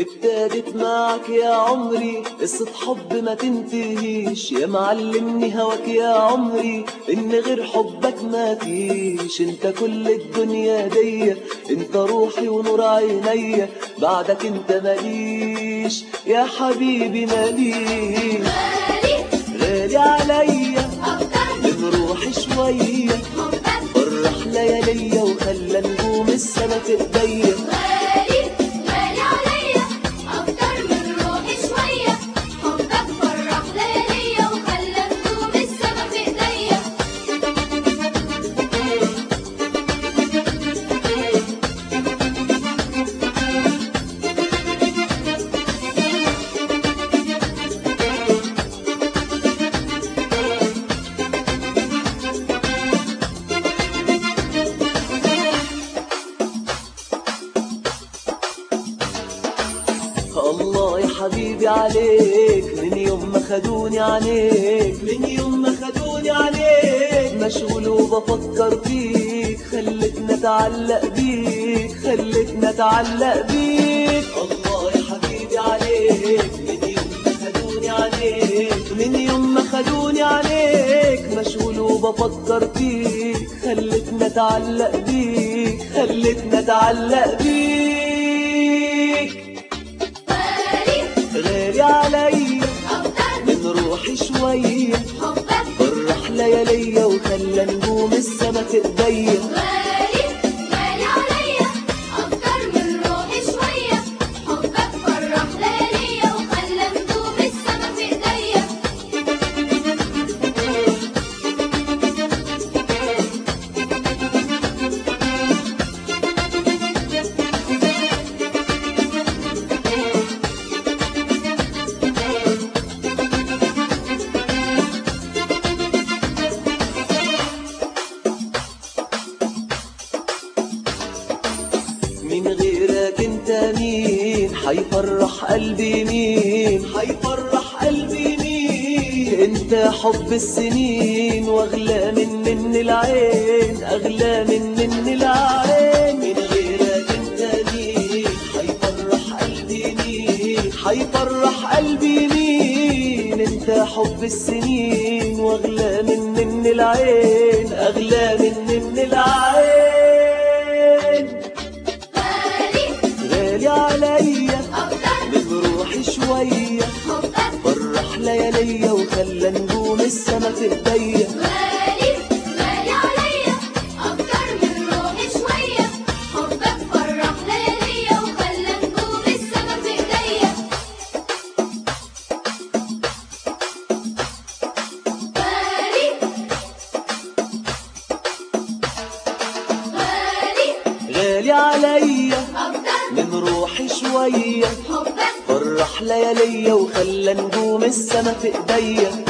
ابتدت معك يا عمري قصة حب ما تنتهيش يا معلمني هواك يا عمري ان غير حبك ما فيش انت كل الدنيا دي انت روحي ونور عينيا بعدك انت ماليش يا حبيبي ماليش غالي غالي عليا أكتر من روحي شوية حبك فرح لياليا وخلى نجوم السما في ايديا غالي غالي عليا أكتر من روحي شوية حبك فرح لياليا وخلى نجوم السما في إيديا الله يا حبيبي عليك من يوم ما خدوني عليك من يوم ما خدوني عليك مشغول وبفكر فيك خلتني اتعلق بيك خلتني اتعلق بيك الله يا حبيبي عليك من يوم ما خدوني عليك من يوم ما خدوني عليك مشغول وبفكر فيك خلتني اتعلق بيك خلتني اتعلق بيك غالي غالي عليا أكتر من روحي شوية حبك فرح لياليا وخلى نجوم السما في ايديا غالي غالي عليا أكتر من روحي شوية حبك فرح لياليا وخلى نجوم السما في إيديا من غيرك انت مين حيفرح قلبي مين حيفرح قلبي مين انت حب السنين واغلى من من العين اغلى من من العين من غيرك انت مين حيفرح قلبي مين حيفرح قلبي مين انت حب السنين واغلى من من العين اغلى من من العين غالي غالي عليا أكتر من روحي شوية حبك فرح لياليا وخلى نجوم السما في ايديا غالي غالي عليا أكتر من روحي شوية حبك فرح لياليا وخلى نجوم السما في إيديا غالي غالي غالي عليا أكتر من روحي شوية حبك فرح لياليا وخلى نجوم السما في ايديا